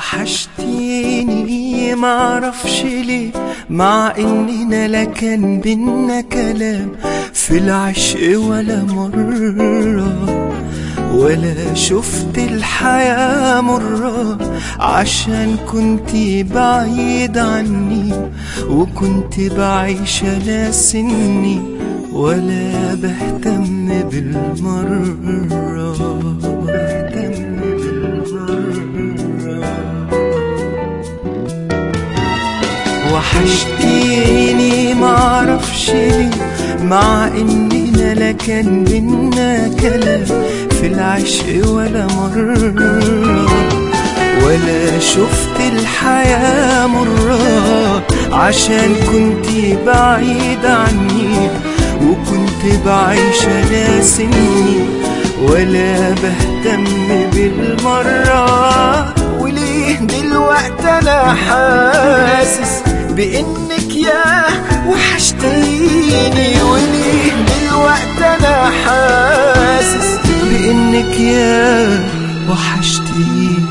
وحشتيني معرفش ليه مع اننا لا كان بينا كلام في العشق ولا مرة ولا شفت الحياة مرة عشان كنت بعيد عني وكنت بعيش لا سني ولا بهتم بالمرة بهتم بالمرة وحشتيني معرفش ليه مع اننا لا كان بينا كلام في العشق ولا مرة ولا شفت الحياة مرة عشان كنت بعيد عني وكنت بعيش لا سني ولا بهتم بالمرة وليه دلوقتي انا حاسس بانك يا وحشتيني وليه دلوقتي انا حاسس بانك يا وحشتيني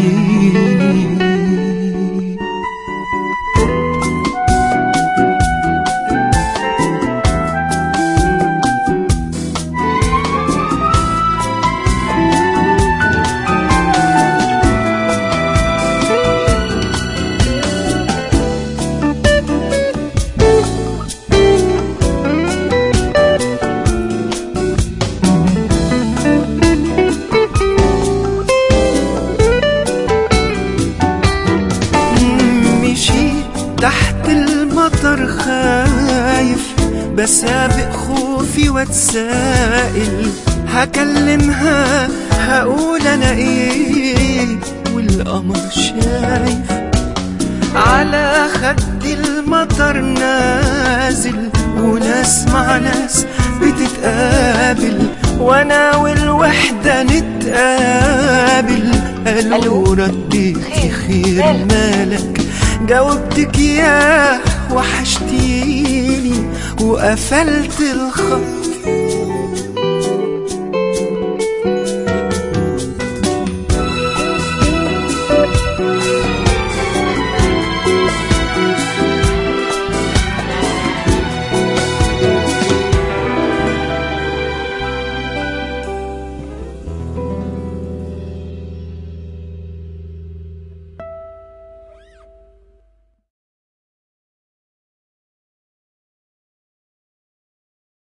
مشيت تحت المطر خايف بسابق خوفي واتسائل هكلمها هقول انا ايه والقمر شايف على خد المطر نازل وناس مع ناس بتتقابل وانا والوحدة نتقابل ألو؟ قالوا رديتي خير. خير مالك؟ مالك جاوبتك يا وحشتيني وقفلت الخط